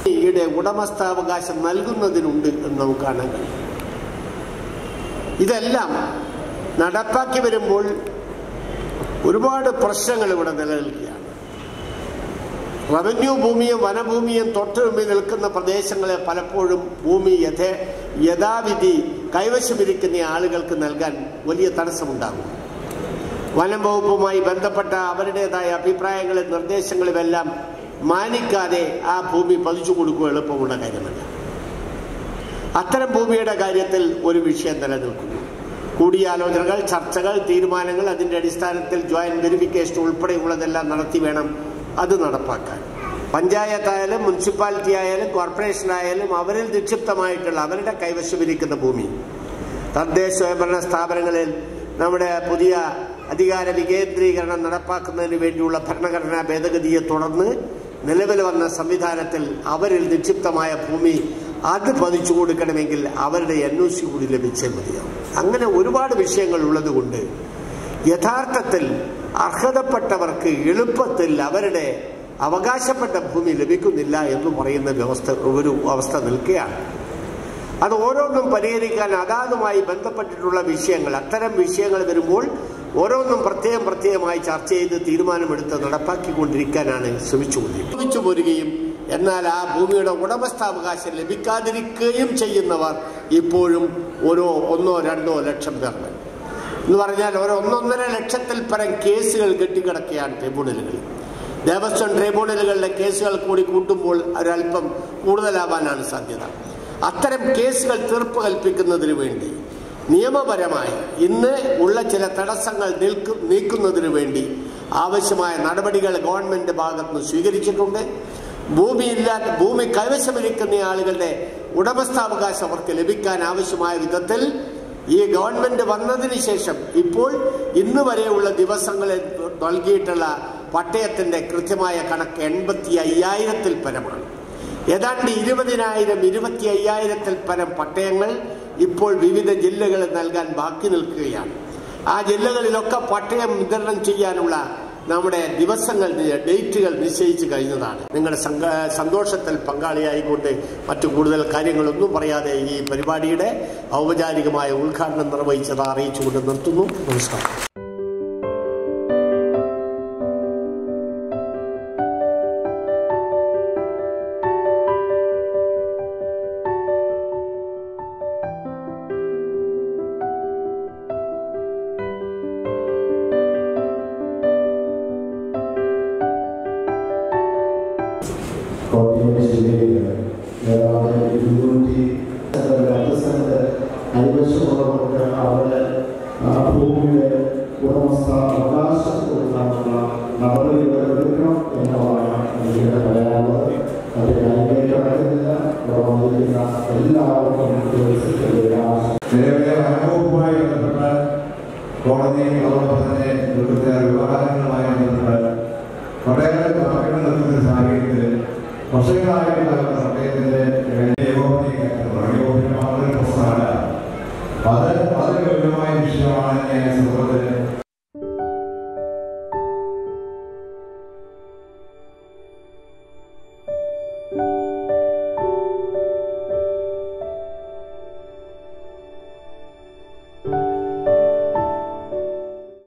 ഈയുടെ ഉടമസ്ഥാവകാശം നൽകുന്നതിനുണ്ട് എന്ന് നമുക്ക് കാണാൻ കഴിയും ഇതെല്ലാം നടപ്പാക്കി വരുമ്പോൾ ഒരുപാട് പ്രശ്നങ്ങൾ ഇവിടെ നിലനിൽക്കുകയാണ് റവന്യൂ ഭൂമിയും വനഭൂമിയും തൊട്ട് മുമ്പിൽ നിൽക്കുന്ന പ്രദേശങ്ങളെ പലപ്പോഴും ഭൂമി യഥേ യഥാവിധി കൈവശമിരിക്കുന്ന ആളുകൾക്ക് നൽകാൻ വലിയ തടസ്സമുണ്ടാകും വനം വകുപ്പുമായി ബന്ധപ്പെട്ട അവരുടേതായ അഭിപ്രായങ്ങളും നിർദ്ദേശങ്ങളും എല്ലാം മാനിക്കാതെ ആ ഭൂമി പതിച്ചു കൊടുക്കുക എളുപ്പമുള്ള കാര്യമല്ല അത്തരം ഭൂമിയുടെ കാര്യത്തിൽ ഒരു വിഷയം നിലനിൽക്കുന്നു കൂടിയാലോചനകൾ ചർച്ചകൾ തീരുമാനങ്ങൾ അതിന്റെ അടിസ്ഥാനത്തിൽ ജോയിന്റ് വെരിഫിക്കേഷൻ ഉൾപ്പെടെയുള്ളതെല്ലാം നടത്തി വേണം അത് നടപ്പാക്കാൻ പഞ്ചായത്തായാലും മുനിസിപ്പാലിറ്റി ആയാലും കോർപ്പറേഷൻ ആയാലും അവരിൽ നിക്ഷിപ്തമായിട്ടുള്ള അവരുടെ കൈവശമിരിക്കുന്ന ഭൂമി തദ്ദേശ സ്വയംഭരണ സ്ഥാപനങ്ങളിൽ നമ്മുടെ പുതിയ അധികാര വികേന്ദ്രീകരണം നടപ്പാക്കുന്നതിന് വേണ്ടിയുള്ള ഭരണഘടനാ ഭേദഗതിയെ തുടർന്ന് നിലവിൽ വന്ന സംവിധാനത്തിൽ അവരിൽ നിക്ഷിപ്തമായ ഭൂമി അത് പതിച്ചു കൊടുക്കണമെങ്കിൽ അവരുടെ എൻ ഒ സി കൂടി ലഭിച്ചേ മതിയാവും അങ്ങനെ ഒരുപാട് വിഷയങ്ങൾ ഉള്ളതുകൊണ്ട് യഥാർത്ഥത്തിൽ അർഹതപ്പെട്ടവർക്ക് എളുപ്പത്തിൽ അവരുടെ അവകാശപ്പെട്ട ഭൂമി ലഭിക്കുന്നില്ല എന്ന് പറയുന്ന വ്യവസ്ഥ ഒരു അവസ്ഥ നിൽക്കുകയാണ് അത് ഓരോന്നും പരിഹരിക്കാൻ അതാതുമായി ബന്ധപ്പെട്ടിട്ടുള്ള വിഷയങ്ങൾ അത്തരം വിഷയങ്ങൾ വരുമ്പോൾ ഓരോന്നും പ്രത്യേകം പ്രത്യേകമായി ചർച്ച ചെയ്ത് തീരുമാനമെടുത്ത് നടപ്പാക്കിക്കൊണ്ടിരിക്കാനാണ് ശ്രമിച്ചുകൊണ്ടിരിക്കുന്നത് ശ്രമിച്ചു പോരുകയും എന്നാൽ ആ ഭൂമിയുടെ ഉടമസ്ഥാവകാശം ലഭിക്കാതിരിക്കുകയും ചെയ്യുന്നവർ ഇപ്പോഴും ഓരോ ഒന്നോ രണ്ടോ ലക്ഷം പേർ എന്ന് പറഞ്ഞാൽ ഒരു ഒന്നൊന്നര ലക്ഷത്തിൽ പരം കേസുകൾ കെട്ടിക്കിടക്കുകയാണ് ട്രിബ്യൂണലുകളിൽ ദേവസ്വം ട്രിബ്യൂണലുകളിലെ കേസുകൾ കൂടി കൂട്ടുമ്പോൾ ഒരല്പം കൂടുതലാവാനാണ് സാധ്യത അത്തരം കേസുകൾ തീർപ്പ് കൽപ്പിക്കുന്നതിന് വേണ്ടി നിയമപരമായി ഇന്ന് ഉള്ള ചില തടസ്സങ്ങൾ നിൽക്കു നീക്കുന്നതിന് വേണ്ടി ആവശ്യമായ നടപടികൾ ഗവൺമെന്റ് ഭാഗത്ത് നിന്ന് സ്വീകരിച്ചിട്ടുണ്ട് ഭൂമിയില്ലാത്ത ഭൂമി കൈവശമിരിക്കുന്ന ആളുകളുടെ ഉടമസ്ഥാവകാശം അവർക്ക് ലഭിക്കാൻ ആവശ്യമായ വിധത്തിൽ ഈ ഗവൺമെന്റ് വന്നതിന് ശേഷം ഇപ്പോൾ ഇന്ന് വരെയുള്ള ദിവസങ്ങളിൽ നൽകിയിട്ടുള്ള പട്ടയത്തിന്റെ കൃത്യമായ കണക്ക് എൺപത്തി അയ്യായിരത്തിൽ പരമാണ് ഏതാണ്ട് ഇരുപതിനായിരം ഇരുപത്തി അയ്യായിരത്തിൽ പരം പട്ടയങ്ങൾ ഇപ്പോൾ വിവിധ ജില്ലകളിൽ നൽകാൻ ബാക്കി നിൽക്കുകയാണ് ആ ജില്ലകളിലൊക്കെ പട്ടയം വിതരണം ചെയ്യാനുള്ള നമ്മുടെ ദിവസങ്ങൾ ഡേറ്റുകൾ നിശ്ചയിച്ചു കഴിഞ്ഞതാണ് നിങ്ങളുടെ സന്തോഷത്തിൽ പങ്കാളിയായിക്കൊണ്ട് മറ്റു കൂടുതൽ കാര്യങ്ങളൊന്നും പറയാതെ ഈ പരിപാടിയുടെ ഔപചാരികമായ ഉദ്ഘാടനം നിർവഹിച്ചത് അറിയിച്ചുകൊണ്ട് നിർത്തുന്നു നമസ്കാരം കോട്ടയം ജില്ലയിൽ ഏതാണ്ട് ഇരുന്നൂറ്റി രണ്ട് സെന്റ് കൈവശമുള്ളവർക്ക് അവരുടെ ആ ഭൂമിയുടെ ഉടമസ്ഥ അവകാശം കൊടുക്കാനുള്ള നടപടികൾ എടുക്കണം എന്നതാണ് എനിക്ക് പറയാനുള്ളത് അത് കാര്യമായി കിടക്കുന്നില്ല ഇവിടെ വന്നിരിക്കുന്ന എല്ലാവർക്കും ഉദ്യോഗസ്ഥരുടെ ആശ നിലവിലെ അനുഭവവുമായി ബന്ധപ്പെട്ട് കോടതി അതോടൊപ്പം തന്നെ ഇവിടുത്തെ വ്യവഹാരങ്ങളുമായി ബന്ധപ്പെട്ട് ഒട്ടേറെ മാറ്റങ്ങൾ നിൽക്കുന്ന സാഹചര്യത്തിൽ വർഷങ്ങളായിട്ടുള്ള